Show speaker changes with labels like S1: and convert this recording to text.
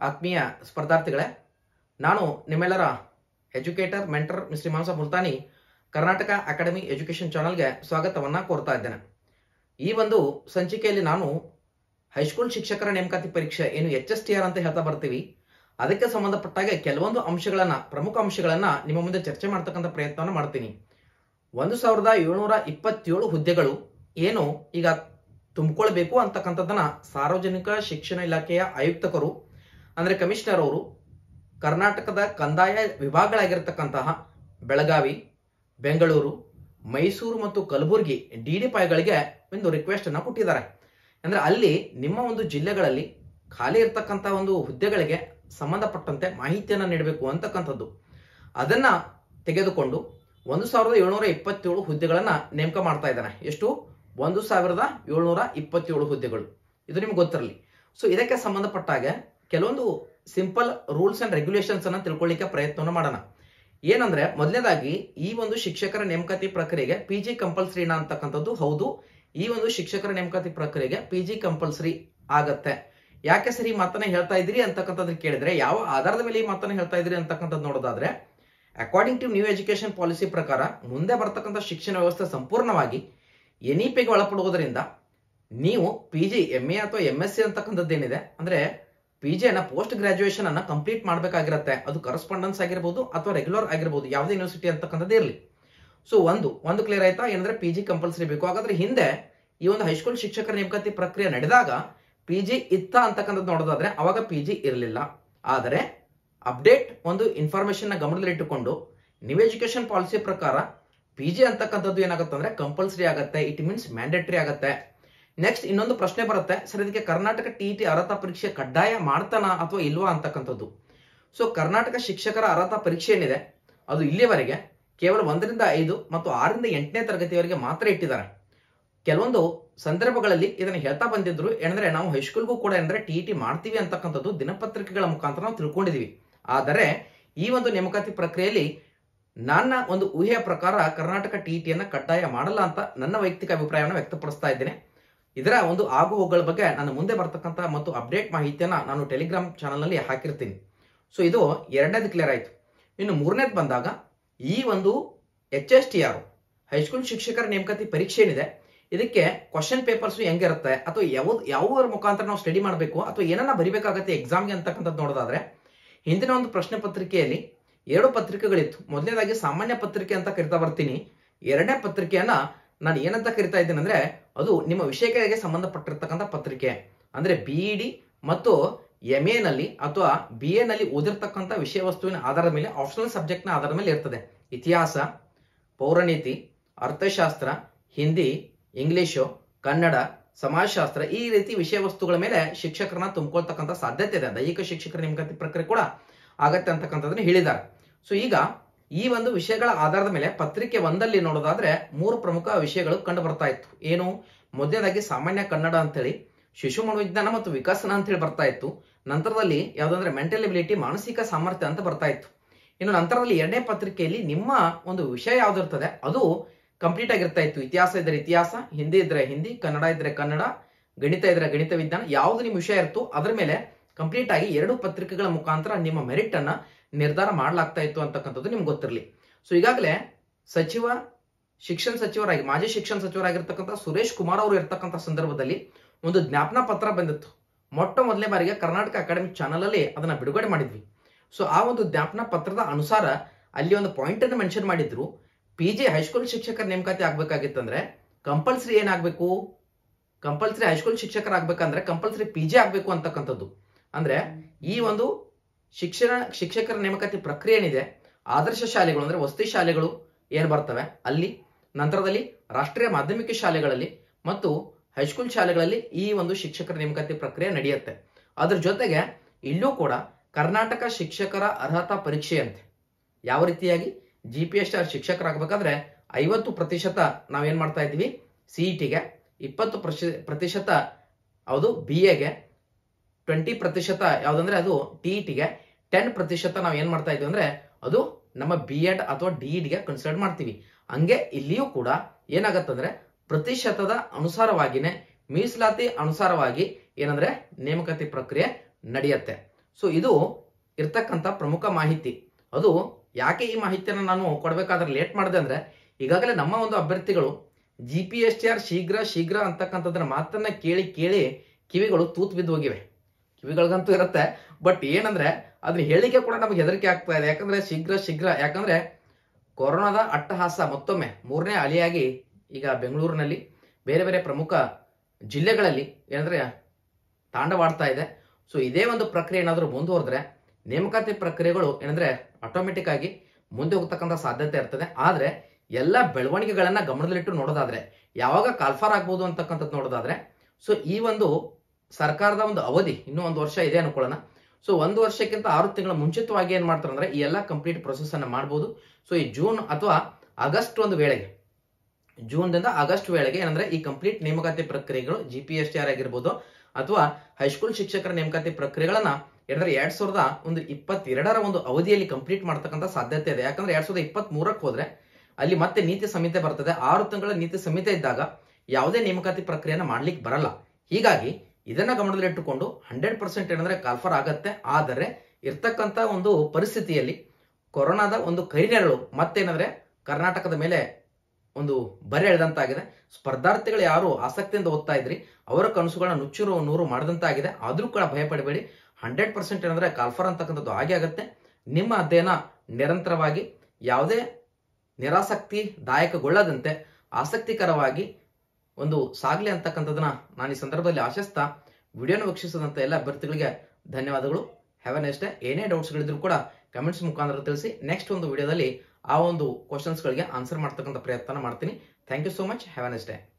S1: ಆತ್ಮೀಯ ಸ್ಪರ್ಧಾರ್ಥಿಗಳೇ ನಾನು ನಿಮ್ಮೆಲ್ಲರ ಎಜುಕೇಟರ್ ಮೆಂಟರ್ ಮಿಸ್ಟರ್ ಮಾಂಸ ಮುಲ್ತಾನಿ ಕರ್ನಾಟಕ ಅಕಾಡೆಮಿ ಎಜುಕೇಷನ್ ಚಾನಲ್ಗೆ ಸ್ವಾಗತವನ್ನು ಕೋರ್ತಾ ಇದ್ದೇನೆ ಈ ಒಂದು ಸಂಚಿಕೆಯಲ್ಲಿ ನಾನು ಹೈಸ್ಕೂಲ್ ಶಿಕ್ಷಕರ ನೇಮಕಾತಿ ಪರೀಕ್ಷೆ ಏನು ಎಚ್ ಎಸ್ ಟಿ ಆರ್ ಅಂತ ಹೇಳ್ತಾ ಬರ್ತೀವಿ ಅದಕ್ಕೆ ಸಂಬಂಧಪಟ್ಟಾಗೆ ಕೆಲವೊಂದು ಅಂಶಗಳನ್ನ ಪ್ರಮುಖ ಅಂಶಗಳನ್ನ ನಿಮ್ಮ ಮುಂದೆ ಚರ್ಚೆ ಮಾಡ್ತಕ್ಕಂಥ ಪ್ರಯತ್ನವನ್ನು ಮಾಡ್ತೀನಿ ಒಂದು ಸಾವಿರದ ಏಳ್ನೂರ ಇಪ್ಪತ್ತೇಳು ಹುದ್ದೆಗಳು ಏನು ಈಗ ತುಂಬಿಕೊಳ್ಬೇಕು ಅಂತಕ್ಕಂಥದ್ದನ್ನ ಸಾರ್ವಜನಿಕ ಶಿಕ್ಷಣ ಇಲಾಖೆಯ ಆಯುಕ್ತಕರು ಅಂದ್ರೆ ಕಮಿಷನರ್ ಅವರು ಕರ್ನಾಟಕದ ಕಂದಾಯ ವಿಭಾಗಗಳಾಗಿರ್ತಕ್ಕಂತಹ ಬೆಳಗಾವಿ ಬೆಂಗಳೂರು ಮೈಸೂರು ಮತ್ತು ಕಲಬುರಗಿ ಡಿ ಡಿ ಪಾಯ್ಗಳಿಗೆ ಒಂದು ರಿಕ್ವೆಸ್ಟ್ ಅನ್ನ ಕೊಟ್ಟಿದ್ದಾರೆ ಅಂದ್ರೆ ಅಲ್ಲಿ ನಿಮ್ಮ ಒಂದು ಜಿಲ್ಲೆಗಳಲ್ಲಿ ಖಾಲಿ ಇರ್ತಕ್ಕಂಥ ಒಂದು ಹುದ್ದೆಗಳಿಗೆ ಸಂಬಂಧಪಟ್ಟಂತೆ ಮಾಹಿತಿಯನ್ನು ನೀಡಬೇಕು ಅಂತಕ್ಕಂಥದ್ದು ಅದನ್ನ ತೆಗೆದುಕೊಂಡು ಒಂದು ಸಾವಿರದ ಏಳ್ನೂರ ಇಪ್ಪತ್ತೇಳು ಹುದ್ದೆಗಳನ್ನ ನೇಮಕ ಮಾಡ್ತಾ ಇದ್ದಾನೆ ಎಷ್ಟು ಒಂದು ಸಾವಿರದ ಏಳ್ನೂರ ಇಪ್ಪತ್ತೇಳು ಹುದ್ದೆಗಳು ಇದು ನಿಮ್ಗೆ ಗೊತ್ತಿರಲಿ ಸೊ ಇದಕ್ಕೆ ಸಂಬಂಧಪಟ್ಟಾಗ ಕೆಲವೊಂದು ಸಿಂಪಲ್ ರೂಲ್ಸ್ ಅಂಡ್ ರೆಗ್ಯುಲೇಷನ್ಸ್ ಅನ್ನ ತಿಳ್ಕೊಳ್ಳಿಕ್ಕೆ ಪ್ರಯತ್ನವನ್ನು ಮಾಡೋಣ ಏನಂದ್ರೆ ಮೊದಲನೇದಾಗಿ ಈ ಒಂದು ಶಿಕ್ಷಕರ ನೇಮಕಾತಿ ಪ್ರಕ್ರಿಯೆಗೆ ಪಿ ಜಿ ಕಂಪಲ್ಸರಿನಾ ಅಂತಕ್ಕಂಥದ್ದು ಹೌದು ಈ ಒಂದು ಶಿಕ್ಷಕರ ನೇಮಕಾತಿ ಪ್ರಕ್ರಿಯೆಗೆ ಪಿ ಜಿ ಕಂಪಲ್ಸರಿ ಆಗತ್ತೆ ಯಾಕೆ ಸರಿ ಈ ಮಾತನ್ನ ಹೇಳ್ತಾ ಇದ್ರಿ ಅಂತಕ್ಕಂಥದ್ದು ಕೇಳಿದ್ರೆ ಯಾವ ಆಧಾರದ ಮೇಲೆ ಈ ಮಾತನ್ನ ಹೇಳ್ತಾ ಇದ್ರಿ ಅಂತಕ್ಕಂಥದ್ದು ನೋಡೋದಾದ್ರೆ according to new education policy ಪ್ರಕಾರ ಮುಂದೆ ಬರ್ತಕ್ಕಂಥ ಶಿಕ್ಷಣ ವ್ಯವಸ್ಥೆ ಸಂಪೂರ್ಣವಾಗಿ ಎನ್ ಇ ಪಿಗೆ ಒಳಪಡುವುದರಿಂದ ನೀವು ಪಿ ಜಿ ಎಂ ಎ ಅಥವಾ ಎಂ ಎಸ್ ಸಿ ಅಂತಕ್ಕಂಥದ್ದು ಏನಿದೆ ಅಂದ್ರೆ ಪಿ ಜಿ ಅನ್ನ ಪೋಸ್ಟ್ ಗ್ರಾಜುಯೇಷನ್ ಅನ್ನ ಕಂಪ್ಲೀಟ್ ಮಾಡಬೇಕಾಗಿರುತ್ತೆ ಅದು ಕರೆಸ್ಪಾಂಡೆನ್ಸ್ ಆಗಿರ್ಬೋದು ಅಥವಾ ರೆಗ್ಯುಲರ್ ಆಗಿರ್ಬೋದು ಯಾವುದೇ ಯೂನಿವರ್ಸಿಟಿ ಅಂತಕ್ಕಂಥದ್ದು ಇರಲಿ ಸೊ ಒಂದು ಒಂದು ಕ್ಲಿಯರ್ ಆಯ್ತಾ ಏನಂದ್ರೆ ಪಿ ಜಿ ಕಂಪಲ್ಸರಿ ಬೇಕು ಹಾಗಾದ್ರೆ ಹಿಂದೆ ಈ ಒಂದು ಹೈಸ್ಕೂಲ್ ಶಿಕ್ಷಕರ ನೇಮಕಾತಿ ಪ್ರಕ್ರಿಯೆ ನಡೆದಾಗ ಪಿ ಜಿ ಇತ್ತ ಅಂತಕ್ಕಂಥದ್ದು ನೋಡೋದಾದ್ರೆ ಅವಾಗ ಪಿ ಜಿ ಇರಲಿಲ್ಲ ಆದರೆ ಅಪ್ಡೇಟ್ ಒಂದು ಇನ್ಫಾರ್ಮೇಶನ್ ನ ಗಮನದಲ್ಲಿಟ್ಟುಕೊಂಡು ನ್ಯೂ ಎಜುಕೇಶನ್ ಪಾಲಿಸಿ ಪ್ರಕಾರ ಪಿ ಜಿ ಅಂತಕ್ಕಂಥದ್ದು ಏನಾಗುತ್ತೆ ಅಂದ್ರೆ ಕಂಪಲ್ಸರಿ ಆಗುತ್ತೆ ಇಟ್ ಮೀನ್ಸ್ ಮ್ಯಾಂಡೇಟರಿ ಆಗುತ್ತೆ ನೆಕ್ಸ್ಟ್ ಇನ್ನೊಂದು ಪ್ರಶ್ನೆ ಬರುತ್ತೆ ಸರ್ ಇದಕ್ಕೆ ಕರ್ನಾಟಕ ಟಿ ಟಿ ಅರ್ಹತಾ ಪರೀಕ್ಷೆ ಕಡ್ಡಾಯ ಮಾಡ್ತಾನ ಅಥವಾ ಇಲ್ವಾ ಅಂತಕ್ಕಂಥದ್ದು ಸೊ ಕರ್ನಾಟಕ ಶಿಕ್ಷಕರ ಅರ್ಹತಾ ಪರೀಕ್ಷೆ ಏನಿದೆ ಅದು ಇಲ್ಲಿಯವರೆಗೆ ಕೇವಲ ಒಂದರಿಂದ ಐದು ಮತ್ತು ಆರರಿಂದ ಎಂಟನೇ ತರಗತಿಯವರೆಗೆ ಮಾತ್ರ ಇಟ್ಟಿದ್ದಾರೆ ಕೆಲವೊಂದು ಸಂದರ್ಭಗಳಲ್ಲಿ ಇದನ್ನು ಹೇಳ್ತಾ ಬಂದಿದ್ರು ಏನಂದ್ರೆ ನಾವು ಹೈಸ್ಕೂಲ್ಗೂ ಕೂಡ ಏನಂದ್ರೆ ಟಿ ಟಿ ಮಾಡ್ತೀವಿ ಅಂತಕ್ಕಂಥದ್ದು ದಿನಪತ್ರಿಕೆಗಳ ಮುಖಾಂತರ ನಾವು ತಿಳ್ಕೊಂಡಿದೀವಿ ಆದರೆ ಈ ಒಂದು ನೇಮಕಾತಿ ಪ್ರಕ್ರಿಯೆಯಲ್ಲಿ ನನ್ನ ಒಂದು ಊಹೆಯ ಪ್ರಕಾರ ಕರ್ನಾಟಕ ಟಿ ಟಿಯನ್ನು ಕಡ್ಡಾಯ ಮಾಡಲ್ಲ ಅಂತ ನನ್ನ ವೈಯಕ್ತಿಕ ಅಭಿಪ್ರಾಯವನ್ನು ವ್ಯಕ್ತಪಡಿಸ್ತಾ ಇದ್ದೇನೆ ಇದರ ಒಂದು ಆಗು ಹೋಗುಗಳ ಬಗ್ಗೆ ನಾನು ಮುಂದೆ ಬರ್ತಕ್ಕಂಥ ಮತ್ತು ಅಪ್ಡೇಟ್ ಮಾಹಿತಿಯನ್ನ ನಾನು ಟೆಲಿಗ್ರಾಮ್ ಚಾನಲ್ನಲ್ಲಿ ಹಾಕಿರ್ತೀನಿ ಸೊ ಇದು ಎರಡನೇದು ಕ್ಲಿಯರ್ ಆಯಿತು ಇನ್ನು ಮೂರನೇದು ಬಂದಾಗ ಈ ಒಂದು H S T R high school ಶಿಕ್ಷಕರ ನೇಮಕಾತಿ ಪರೀಕ್ಷೆ ಏನಿದೆ ಇದಕ್ಕೆ ಕ್ವಶನ್ ಪೇಪರ್ಸ್ ಹೆಂಗಿರುತ್ತೆ ಅಥವಾ ಯಾವ್ದು ಯಾವ ಮುಖಾಂತರ ನಾವು ಸ್ಟಡಿ ಮಾಡಬೇಕು ಅಥವಾ ಏನನ್ನ ಬರಿಬೇಕಾಗತ್ತೆ ಎಕ್ಸಾಮ್ಗೆ ಅಂತಕ್ಕಂಥದ್ದು ನೋಡೋದಾದ್ರೆ ಹಿಂದಿನ ಒಂದು ಪ್ರಶ್ನೆ ಪತ್ರಿಕೆಯಲ್ಲಿ ಎರಡು ಪತ್ರಿಕೆಗಳಿತ್ತು ಮೊದಲನೇದಾಗಿ ಸಾಮಾನ್ಯ ಪತ್ರಿಕೆ ಅಂತ ಕರಿತಾ ಬರ್ತೀನಿ ಎರಡನೇ ಪತ್ರಿಕೆಯನ್ನ ನಾನು ಏನಂತ ಕರಿತಾ ಇದ್ದೇನೆ ಅಂದ್ರೆ ಅದು ನಿಮ್ಮ ವಿಷಯಗಳಿಗೆ ಸಂಬಂಧಪಟ್ಟಿರ್ತಕ್ಕಂಥ ಪತ್ರಿಕೆ ಅಂದ್ರೆ ಬಿ ಇ ಡಿ ಮತ್ತು ಎಂ ಎ ನಲ್ಲಿ ಅಥವಾ ಬಿ ಎ ನಲ್ಲಿ ಓದಿರ್ತಕ್ಕಂಥ ವಿಷಯ ವಸ್ತುವಿನ ಆಧಾರದ ಮೇಲೆ ಆಪ್ಷನಲ್ ಸಬ್ಜೆಕ್ಟ್ನ ಆಧಾರದ ಮೇಲೆ ಇರ್ತದೆ ಇತಿಹಾಸ ಪೌರನೀತಿ ಅರ್ಥಶಾಸ್ತ್ರ ಹಿಂದಿ ಇಂಗ್ಲಿಷು ಕನ್ನಡ ಸಮಾಜಶಾಸ್ತ್ರ ಈ ರೀತಿ ವಿಷಯ ವಸ್ತುಗಳ ಮೇಲೆ ಶಿಕ್ಷಕರನ್ನ ತುಂಬಿಕೊಳ್ತಕ್ಕಂಥ ಸಾಧ್ಯತೆ ಇದೆ ದೈಹಿಕ ಶಿಕ್ಷಕರ ನೇಮಕಾತಿ ಪ್ರಕ್ರಿಯೆ ಕೂಡ ಆಗತ್ತೆ ಅಂತಕ್ಕಂಥದ್ದನ್ನ ಹೇಳಿದ್ದಾರೆ ಸೊ ಈಗ ಈ ಒಂದು ವಿಷಯಗಳ ಆಧಾರದ ಮೇಲೆ ಪತ್ರಿಕೆ ಒಂದಲ್ಲಿ ನೋಡೋದಾದ್ರೆ ಮೂರು ಪ್ರಮುಖ ವಿಷಯಗಳು ಕಂಡು ಬರ್ತಾ ಇತ್ತು ಏನು ಮೊದಲನೇದಾಗಿ ಸಾಮಾನ್ಯ ಕನ್ನಡ ಅಂತೇಳಿ ಶಿಶು ಮನೋವಿಜ್ಞಾನ ಮತ್ತು ವಿಕಸನ ಅಂತೇಳಿ ಬರ್ತಾ ಇತ್ತು ನಂತರದಲ್ಲಿ ಯಾವ್ದಂದ್ರೆ ಮೆಂಟಲ್ ಎಬಿಲಿಟಿ ಮಾನಸಿಕ ಸಾಮರ್ಥ್ಯ ಅಂತ ಬರ್ತಾ ಇತ್ತು ಇನ್ನು ನಂತರದಲ್ಲಿ ಎರಡನೇ ಪತ್ರಿಕೆಯಲ್ಲಿ ನಿಮ್ಮ ಒಂದು ವಿಷಯ ಯಾವ್ದಿರ್ತದೆ ಅದು ಕಂಪ್ಲೀಟ್ ಆಗಿರ್ತಾ ಇತ್ತು ಇತಿಹಾಸ ಇದ್ರೆ ಇತಿಹಾಸ ಹಿಂದಿ ಇದ್ರೆ ಹಿಂದಿ ಕನ್ನಡ ಇದ್ರೆ ಕನ್ನಡ ಗಣಿತ ಇದ್ರೆ ಗಣಿತ ವಿಜ್ಞಾನ ಯಾವ್ದು ನಿಮ್ಮ ವಿಷಯ ಇರ್ತೋ ಅದ್ರ ಮೇಲೆ ಕಂಪ್ಲೀಟ್ ಆಗಿ ಎರಡು ಪತ್ರಿಕೆಗಳ ಮುಖಾಂತರ ನಿಮ್ಮ ಮೆರಿಟ್ ಅನ್ನ ನಿರ್ಧಾರ ಮಾಡಲಾಗ್ತಾ ಇತ್ತು ಅಂತಕ್ಕಂಥದ್ದು ನಿಮ್ಗೆ ಗೊತ್ತಿರಲಿ ಸೊ ಈಗಾಗಲೇ ಸಚಿವ ಶಿಕ್ಷಣ ಸಚಿವರಾಗಿ ಮಾಜಿ ಶಿಕ್ಷಣ ಸಚಿವರಾಗಿರ್ತಕ್ಕಂಥ ಸುರೇಶ್ ಕುಮಾರ್ ಅವರು ಇರ್ತಕ್ಕಂಥ ಸಂದರ್ಭದಲ್ಲಿ ಒಂದು ಜ್ಞಾಪನಾ ಪತ್ರ ಬಂದಿತ್ತು ಮೊಟ್ಟ ಮೊದಲನೇ ಬಾರಿಗೆ ಕರ್ನಾಟಕ ಅಕಾಡೆಮಿ ಚಾನಲ್ ಅಲ್ಲಿ ಅದನ್ನ ಬಿಡುಗಡೆ ಮಾಡಿದ್ವಿ ಸೊ ಆ ಒಂದು ಜ್ಞಾಪನಾ ಪತ್ರದ ಅನುಸಾರ ಅಲ್ಲಿ ಒಂದು ಪಾಯಿಂಟ್ ಅನ್ನು ಮೆನ್ಷನ್ ಮಾಡಿದ್ರು ಪಿ ಜಿ ಹೈಸ್ಕೂಲ್ ಶಿಕ್ಷಕರ ನೇಮಕಾತಿ ಆಗ್ಬೇಕಾಗಿತ್ತಂದ್ರೆ ಕಂಪಲ್ಸರಿ ಏನಾಗಬೇಕು ಕಂಪಲ್ಸರಿ ಹೈಸ್ಕೂಲ್ ಶಿಕ್ಷಕರಾಗಬೇಕಂದ್ರೆ ಕಂಪಲ್ಸರಿ ಪಿ ಜಿ ಆಗಬೇಕು ಅಂತಕ್ಕಂಥದ್ದು ಅಂದ್ರೆ ಈ ಒಂದು ಶಿಕ್ಷಣ ಶಿಕ್ಷಕರ ನೇಮಕಾತಿ ಪ್ರಕ್ರಿಯೆ ಏನಿದೆ ಆದರ್ಶ ಶಾಲೆಗಳು ಅಂದ್ರೆ ವಸತಿ ಶಾಲೆಗಳು ಏನ್ ಬರ್ತವೆ ಅಲ್ಲಿ ನಂತರದಲ್ಲಿ ರಾಷ್ಟ್ರೀಯ ಮಾಧ್ಯಮಿಕ ಶಾಲೆಗಳಲ್ಲಿ ಮತ್ತು ಹೈಸ್ಕೂಲ್ ಶಾಲೆಗಳಲ್ಲಿ ಈ ಒಂದು ಶಿಕ್ಷಕರ ನೇಮಕಾತಿ ಪ್ರಕ್ರಿಯೆ ನಡೆಯುತ್ತೆ ಅದ್ರ ಜೊತೆಗೆ ಇಲ್ಲೂ ಕೂಡ ಕರ್ನಾಟಕ ಶಿಕ್ಷಕರ ಅರ್ಹತಾ ಪರೀಕ್ಷೆಯಂತೆ ಯಾವ ರೀತಿಯಾಗಿ ಜಿ ಪಿ ಎಸ್ ಆರ್ ಶಿಕ್ಷಕರಾಗಬೇಕಾದ್ರೆ ಐವತ್ತು ಪ್ರತಿಶತ ನಾವೇನ್ ಮಾಡ್ತಾ ಇದ್ವಿ ಸಿಇಟಿಗೆ ಇಪ್ಪತ್ತು ಪ್ರತಿಶತ ಯಾವುದು ಬಿ ಎಗೆ ಟ್ವೆಂಟಿ ಪ್ರತಿಶತ ಯಾವ್ದಂದ್ರೆ ಅದು ಟಿ ಟಿಗೆ ಟೆನ್ ಪ್ರತಿಶತ ನಾವು ಏನ್ ಮಾಡ್ತಾ ಇದ್ವಿ ಅಂದ್ರೆ ಅದು ನಮ್ಮ ಬಿ ಎಡ್ ಅಥವಾ ಡಿ ಗೆ ಕನ್ಸಿಡರ್ ಮಾಡ್ತೀವಿ ಹಂಗೆ ಇಲ್ಲಿಯೂ ಕೂಡ ಏನಾಗತ್ತಂದ್ರೆ ಪ್ರತಿಶತದ ಅನುಸಾರವಾಗಿನೇ ಮೀಸಲಾತಿ ಅನುಸಾರವಾಗಿ ಏನಂದ್ರೆ ನೇಮಕಾತಿ ಪ್ರಕ್ರಿಯೆ ನಡೆಯುತ್ತೆ ಸೊ ಇದು ಇರ್ತಕ್ಕಂಥ ಪ್ರಮುಖ ಮಾಹಿತಿ ಅದು ಯಾಕೆ ಈ ಮಾಹಿತಿಯನ್ನು ನಾನು ಕೊಡಬೇಕಾದ್ರೆ ಲೇಟ್ ಮಾಡಿದೆ ಅಂದ್ರೆ ಈಗಾಗಲೇ ನಮ್ಮ ಒಂದು ಅಭ್ಯರ್ಥಿಗಳು G P S T R ಶೀಘ್ರ ಶೀಘ್ರ ಅಂತಕ್ಕಂಥದ್ರ ಮಾತನ್ನ ಕೇಳಿ ಕೇಳಿ ಕಿವಿಗಳು ತೂತ್ ಬಿದ್ದು ಹೋಗಿವೆ ಕಿವಿಗಳಿಗಂತೂ ಇರುತ್ತೆ ಬಟ್ ಏನಂದ್ರೆ ಅದನ್ನ ಹೇಳಿಕೆ ಕೂಡ ನಮಗೆ ಹೆದರಿಕೆ ಆಗ್ತಾ ಇದೆ ಯಾಕಂದ್ರೆ ಶೀಘ್ರ ಶೀಘ್ರ ಯಾಕಂದ್ರೆ ಕೊರೋನಾದ ಅಟ್ಟಹಾಸ ಮತ್ತೊಮ್ಮೆ ಮೂರನೇ ಅಲೆಯಾಗಿ ಈಗ ಬೆಂಗಳೂರಿನಲ್ಲಿ ಬೇರೆ ಬೇರೆ ಪ್ರಮುಖ ಜಿಲ್ಲೆಗಳಲ್ಲಿ ಏನಂದ್ರೆ ತಾಂಡವಾಡ್ತಾ ಇದೆ ಸೊ ಇದೇ ಒಂದು ಪ್ರಕ್ರಿಯೆ ಏನಾದರೂ ಮುಂದುವರೆದ್ರೆ ನೇಮಕಾತಿ ಪ್ರಕ್ರಿಯೆಗಳು ಏನಂದ್ರೆ ಆಟೋಮೆಟಿಕ್ ಆಗಿ ಮುಂದೆ ಹೋಗ್ತಕ್ಕಂಥ ಸಾಧ್ಯತೆ ಇರ್ತದೆ ಆದ್ರೆ ಎಲ್ಲ ಬೆಳವಣಿಗೆಗಳನ್ನ ಗಮನದಲ್ಲಿಟ್ಟು ನೋಡೋದಾದ್ರೆ ಯಾವಾಗ ಕಾಲ್ಫಾರ್ ಆಗ್ಬೋದು ಅಂತಕ್ಕಂಥದ್ದು ನೋಡೋದಾದ್ರೆ ಸೊ ಈ ಒಂದು ಸರ್ಕಾರದ ಒಂದು ಅವಧಿ ಇನ್ನೂ ಒಂದು ವರ್ಷ ಇದೆ ಅನ್ಕೊಳ್ಳೋಣ ಸೊ ಒಂದು ವರ್ಷಕ್ಕಿಂತ ಆರು ತಿಂಗಳ ಮುಂಚಿತವಾಗಿ ಏನ್ ಮಾಡ್ತಾರೆ ಅಂದ್ರೆ ಈ ಎಲ್ಲ ಕಂಪ್ಲೀಟ್ ಪ್ರೊಸೆಸ್ ಅನ್ನ ಮಾಡ್ಬೋದು ಸೊ ಈ ಜೂನ್ ಅಥವಾ ಆಗಸ್ಟ್ ಒಂದು ವೇಳೆಗೆ ಜೂನ್ದಿಂದ ಆಗಸ್ಟ್ ವೇಳೆಗೆ ಏನಂದ್ರೆ ಈ ಕಂಪ್ಲೀಟ್ ನೇಮಕಾತಿ ಪ್ರಕ್ರಿಯೆಗಳು G P S T R ಆಗಿರ್ಬೋದು ಅಥವಾ ಹೈಸ್ಕೂಲ್ ಶಿಕ್ಷಕರ ನೇಮಕಾತಿ ಪ್ರಕ್ರಿಯೆಗಳನ್ನ ಏನಂದ್ರೆ ಎರಡ್ ಸಾವಿರದ ಒಂದು ಇಪ್ಪತ್ತೆರಡರ ಒಂದು ಅವಧಿಯಲ್ಲಿ ಕಂಪ್ಲೀಟ್ ಮಾಡ್ತಕ್ಕಂಥ ಸಾಧ್ಯತೆ ಇದೆ ಯಾಕಂದ್ರೆ ಎರಡ್ ಸಾವಿರದ ಇಪ್ಪತ್ತ್ ಮೂರಕ್ಕೆ ಹೋದ್ರೆ ಅಲ್ಲಿ ಮತ್ತೆ ನೀತಿ ಸಂಹಿತೆ ಬರ್ತದೆ ಆರು ತಿಂಗಳ ನೀತಿ ಸಂಹಿತೆ ಇದ್ದಾಗ ಯಾವುದೇ ನೇಮಕಾತಿ ಪ್ರಕ್ರಿಯೆನ ಮಾಡ್ಲಿಕ್ಕೆ ಬರಲ್ಲ ಹೀಗಾಗಿ ಇದನ್ನ ಗಮನದಲ್ಲಿಟ್ಟುಕೊಂಡು ಹಂಡ್ರೆಡ್ ಪರ್ಸೆಂಟ್ ಏನಂದ್ರೆ ಕಾಲ್ಫರ್ ಆಗತ್ತೆ ಆದರೆ ಇರ್ತಕ್ಕಂಥ ಒಂದು ಪರಿಸ್ಥಿತಿಯಲ್ಲಿ ಕೊರೋನಾದ ಒಂದು ಕೈನೆರಳು ಮತ್ತೇನಂದ್ರೆ ಕರ್ನಾಟಕದ ಮೇಲೆ ಒಂದು ಬರೆ ಎಳೆದಂತಾಗಿದೆ ಸ್ಪರ್ಧಾರ್ಥಿಗಳು ಯಾರು ಆಸಕ್ತಿಯಿಂದ ಓದ್ತಾ ಇದ್ರಿ ಅವರ ಕನಸುಗಳನ್ನ ನುಚ್ಚೂರು ನೂರು ಮಾಡಿದಂತಾಗಿದೆ ಆದ್ರೂ ಕೂಡ ಭಯ ಪಡಬೇಡಿ ಹಂಡ್ರೆಡ್ ಪರ್ಸೆಂಟ್ ಏನಂದ್ರೆ ಕಾಲ್ಫರ್ ಅಂತಕ್ಕಂಥದ್ದು ಹಾಗೆ ಆಗುತ್ತೆ ನಿಮ್ಮ ಅಧ್ಯಯನ ನಿರಂತರವಾಗಿ ಯಾವುದೇ ನಿರಾಸಕ್ತಿ ದಾಯಕಗೊಳ್ಳದಂತೆ ಆಸಕ್ತಿಕರವಾಗಿ ಒಂದು ಸಾಗ್ಲಿ ಅಂತಕ್ಕಂಥದ್ದನ್ನ ನಾನು ಈ ಸಂದರ್ಭದಲ್ಲಿ ಆಶಿಸ್ತಾ ವಿಡಿಯೋನ ವೀಕ್ಷಿಸಿದಂತ ಎಲ್ಲ ಅಭ್ಯರ್ಥಿಗಳಿಗೆ ಧನ್ಯವಾದಗಳು ಹ್ಯಾವ್ ಎ ನೆಕ್ಸ್ಟ್ ಡೇ ಏನೇ ಡೌಟ್ಸ್ಗಳಿದ್ರು ಕೂಡ ಕಮೆಂಟ್ಸ್ ಮುಖಾಂತರ ತಿಳಿಸಿ ನೆಕ್ಸ್ಟ್ ಒಂದು ವಿಡಿಯೋದಲ್ಲಿ ಆ ಒಂದು ಕ್ವಶನ್ಸ್ಗಳಿಗೆ ಆನ್ಸರ್ ಮಾಡ್ತಕ್ಕಂಥ ಪ್ರಯತ್ನ ಮಾಡ್ತೀನಿ thank you so much have a next day